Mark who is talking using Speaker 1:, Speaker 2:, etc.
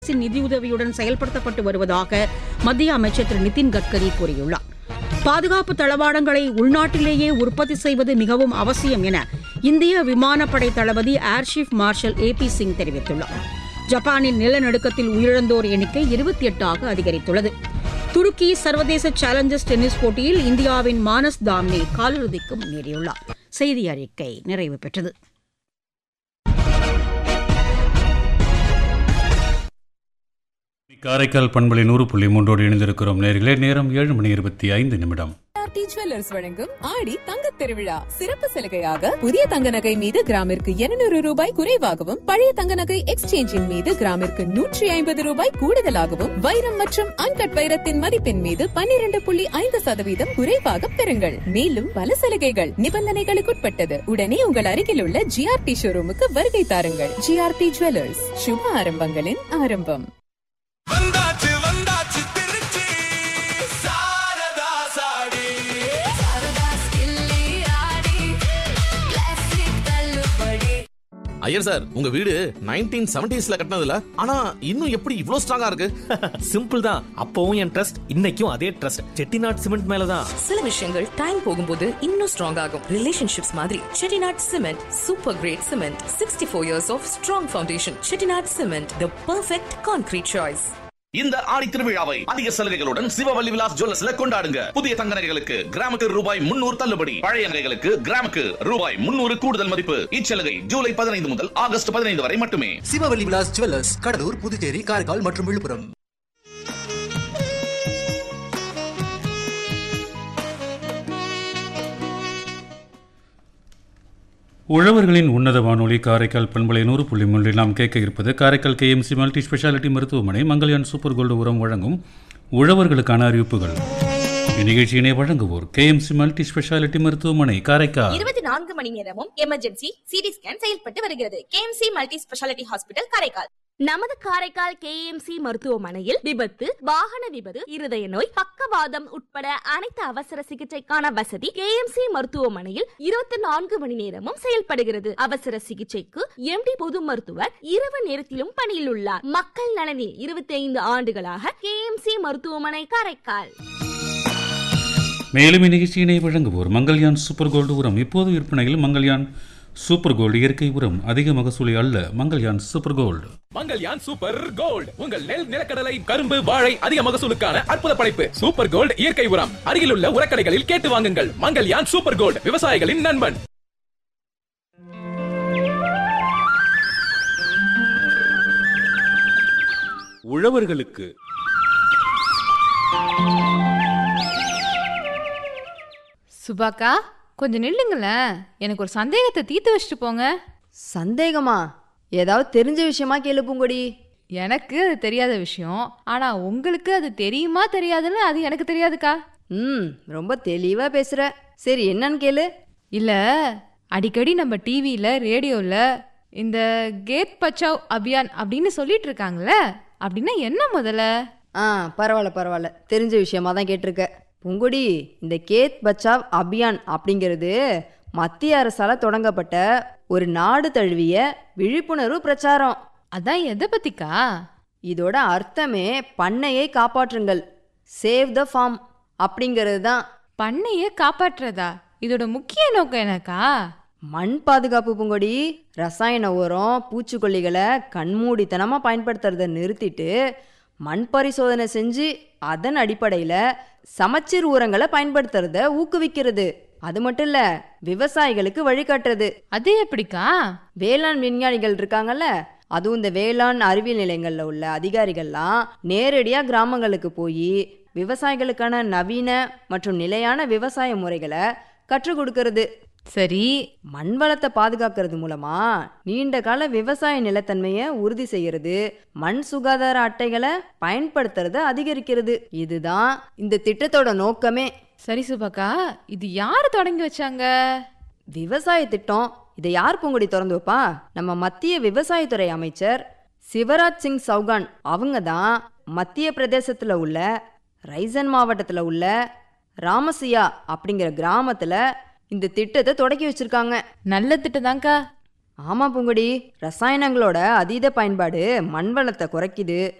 Speaker 1: அரசின் நிதியுதவியுடன் செயல்படுத்தப்பட்டு வருவதாக மத்திய அமைச்சர் திரு நிதின் கட்கரி கூறியுள்ளார் பாதுகாப்பு தளவாடங்களை உள்நாட்டிலேயே உற்பத்தி செய்வது மிகவும் அவசியம் என இந்திய விமானப்படை தளபதி air chief marshal A P Singh தெரிவித்துள்ளார் ஜப்பானின் நிலநடுக்கத்தில் உயிரிழந்தோர் எண்ணிக்கை இருபத்தி எட்டாக அதிகரித்துள்ளது துருக்கி சர்வதேச சேலஞ்சர்ஸ் டென்னிஸ் போட்டியில் இந்தியாவின் மானஸ் தாம்னே காலிறுதிக்கு முன்னேறியுள்ளார் செய்தி அறிக்கை நிறைவு பெற்றது
Speaker 2: காரைக்கால் பண்பலை நூறு புள்ளி மூன்றோடு இணைந்திருக்கிறோம் நேர்களே நேரம் ஏழு மணி இருபத்தி ஐந்து நிமிடம்
Speaker 3: ஆர்டி ஜுவல்லர்ஸ் வழங்கும் ஆடி தங்கத் திருவிழா சிறப்பு சலுகையாக புதிய தங்க நகை மீது கிராமிற்கு 200 ரூபாய் குறைவாகவும் பழைய தங்க நகை எக்ஸ்சேஞ்சின் மீது கிராமிற்கு நூற்றி ஐம்பது ரூபாய் கூடுதலாகவும் வைரம் மற்றும் அன்கட் வைரத்தின் மதிப்பின் மீது 12.5% புள்ளி ஐந்து சதவீதம் குறைவாக பெறுங்கள் மேலும் பல சலுகைகள் நிபந்தனைகளுக்குட்பட்டது உடனே உங்கள் அருகில் உள்ள ஜிஆர்டி ஷோரூமுக்கு வருகை தாருங்கள் ஜிஆர்டி ஜுவல்லர்ஸ் சுப ஆரம்பங்களின் ஆரம்பம்
Speaker 4: வந்தாச்சு வந்தாச்சு திருச்சி சாரதா சாடி
Speaker 5: ஐயர் சார் உங்க வீடு நைன்டீன் செவன்டிஸ்ல கட்டினதுல ஆனா இன்னும் எப்படி இவ்ளோ ஸ்ட்ராங்கா இருக்கு
Speaker 6: சிம்பிள் தான் அப்பவும் என் ட்ரஸ்ட் இன்னைக்கும் அதே ட்ரஸ்ட் செட்டிநாட் சிமெண்ட் மேலதான்
Speaker 7: சில விஷயங்கள் டைம் போகும்போது இன்னும் ஸ்ட்ராங் ஆகும் ரிலேஷன்ஷிப்ஸ் மாதிரி Chettinad cement super great cement sixty four years of strong foundation Chettinad cement the perfect concrete choice
Speaker 5: இந்த ஆடி திருவிழாவை அதிக சலுகைகளுடன் சிவவல்லி விலாஸ் ஜுவல்லர்ஸ்ல கொண்டாடுங்க புதிய தங்க நகைகளுக்கு கிராமுக்கு ரூபாய் முன்னூறு தள்ளுபடி பழைய நகைகளுக்கு கிராமுக்கு ரூபாய் முன்னூறு கூடுதல் மதிப்பு இச்சலுகை ஜூலை பதினைந்து முதல் ஆகஸ்ட் பதினைந்து வரை மட்டுமே
Speaker 8: சிவவல்லி விலாஸ் ஜுவல்லர்ஸ் கடலூர் புதுச்சேரி காரைக்கால் மற்றும் விழுப்புரம்
Speaker 2: உழவர்களின் உன்னத வானொலி காரைக்கால் பண்பலை நூறு புள்ளி மூன்றில் நாம் கேட்க இருப்பது காரைக்கால் கேஎம்சி மல்டி ஸ்பெஷாலிட்டி மருத்துவமனை மங்கள்யான் சூப்பர் கோல்டு உரம் வழங்கும் உழவர்களுக்கான அறிவிப்புகள் இந்நிகழ்ச்சியினை வழங்குவோர் கேஎம்சி மல்டி ஸ்பெஷாலிட்டி மருத்துவமனை காரைக்கால்
Speaker 9: இருபத்தி நான்கு மணி நேரமும் எமர்ஜென்சி சிடி ஸ்கேன் செயல்பட்டு வருகிறது KMC multi speciality hospital Karaikal நமது காரைக்கால் கேஎம்சி மருத்துவமனையில் விபத்து வாகன விபத்து இருதய நோய் பக்கவாதம் உட்பட அனைத்து அவசர சிகிச்சைக்கான வசதி கேஎம்சி மருத்துவமனையில் இருபத்தி நான்கு மணி நேரமும் செயல்படுகிறது அவசர சிகிச்சைக்கு எம்டி பொது மருத்துவர் இரவு நேரத்திலும் பணியில் உள்ளார் மக்கள் நலனில் இருபத்தி ஐந்து ஆண்டுகளாக கேஎம்சி மருத்துவமனை காரைக்கால்
Speaker 2: மேலும் இந்நிகழ்ச்சியினை வழங்குவோர் மங்கள்யான் சூப்பர் கோல்டு உரம் இப்போது விற்பனையில் மங்கள்யான் சூப்பர் கோல்டு இயற்கை உரம் அதிக மகசூலை அல்ல Mangalyaan super gold
Speaker 6: Mangalyaan super gold உங்கள் நெல் நிலக்கடலை கரும்பு வாழை அதிக மகசூலுக்கான அற்புத படைப்பு சூப்பர் கோல்ட் இயற்கை உரம் அருகிலுள்ள உரக்கடைகளில் கேட்டு வாங்குங்கள் மங்கல்யான் சூப்பர் கோல்ட் விவசாயிகளின் நண்பன்
Speaker 10: உழவர்களுக்கு
Speaker 11: சுபாக்கா கொஞ்சம் நில்லுங்களேன் எனக்கு ஒரு சந்தேகத்தை தீர்த்து வச்சுட்டு போங்க
Speaker 12: சந்தேகமா ஏதாவது தெரிஞ்ச விஷயமா கேளு பூங்கொடி
Speaker 11: எனக்கு அது தெரியாத விஷயம் ஆனா உங்களுக்கு அது தெரியுமா தெரியாதுன்னு அது எனக்கு தெரியாதுக்கா
Speaker 12: ம் ரொம்ப தெளிவா பேசுற சரி என்னன்னு கேளு
Speaker 11: இல்ல அடிக்கடி நம்ம டிவியில ரேடியோல இந்த கேட் பச்சாவ் அபியான் அப்படின்னு சொல்லிட்டு இருக்காங்கல்ல அப்படின்னா என்ன முதல்ல
Speaker 12: ஆ பரவாயில்ல பரவாயில்ல தெரிஞ்ச விஷயமா தான் கேட்டிருக்க பூங்கொடி இந்த கேத் பச்சாவ் அபியான் அப்படிங்கிறது மத்திய அரசால தொடங்கப்பட்ட ஒரு நாடு தழுவிய விழிப்புணர்வு பிரச்சாரம்
Speaker 11: அதான் எதை பத்திக்கா
Speaker 12: இதோட அர்த்தமே பண்ணையை காப்பாற்றுங்கள் சேவ் த ஃபார்ம் அப்படிங்கிறது தான்
Speaker 11: பண்ணைய காப்பாற்றுறதா இதோட முக்கிய நோக்கம் என்னக்கா
Speaker 12: மண் பாதுகாப்பு பூங்கொடி ரசாயன உரம் பூச்சிக்கொல்லிகளை கண்மூடித்தனமாக பயன்படுத்துறத நிறுத்திட்டு மண் பரிசோதனை செஞ்சு அதன் அடிப்படையில் சமச்சீர் உரங்களை பயன்படுத்துறத ஊக்குவிக்கிறது அது மட்டும் இல்ல விவசாயிகளுக்கு வழிகாட்டுறது
Speaker 11: அது எப்படிக்கா
Speaker 12: வேளாண் விஞ்ஞானிகள் இருக்காங்கல்ல அதுவும் இந்த வேளாண் அறிவியல் நிலையங்களில் உள்ள அதிகாரிகள்லாம் நேரடியாக கிராமங்களுக்கு போய் விவசாயிகளுக்கான நவீன மற்றும் நிலையான விவசாய முறைகளை கற்றுக் கொடுக்கறது
Speaker 11: சரி
Speaker 12: மண் வளத்தை பாதுகாக்கிறது மூலமா நீண்ட கால விவசாய நிலத்தன்மையை உறுதி செய்யறது மண் சுகாதார அட்டைகளை பயன்படுத்துறத அதிகரிக்கிறது இதுதான் இந்த திட்டத்தோட நோக்கமே
Speaker 11: சரி சுபாக்கா இது யாரு தொடங்கி வச்சாங்க
Speaker 12: விவசாய திட்டம் இதை யார் பூங்குடி திறந்து வைப்பா நம்ம மத்திய விவசாயத்துறை அமைச்சர் சிவராஜ் சிங் சௌகான் அவங்க தான் மத்திய பிரதேசத்தில் உள்ள ரைசன் மாவட்டத்தில் உள்ள ராமசியா அப்படிங்கிற கிராமத்தில் இந்த திட்டத்தை தொடக்கி வச்சிருக்காங்க
Speaker 11: நல்ல திட்டம் தான்க்கா
Speaker 12: ஆமா பூங்குடி ரசாயனங்களோட அதீத பயன்பாடு மண் வளத்தை குறைக்குது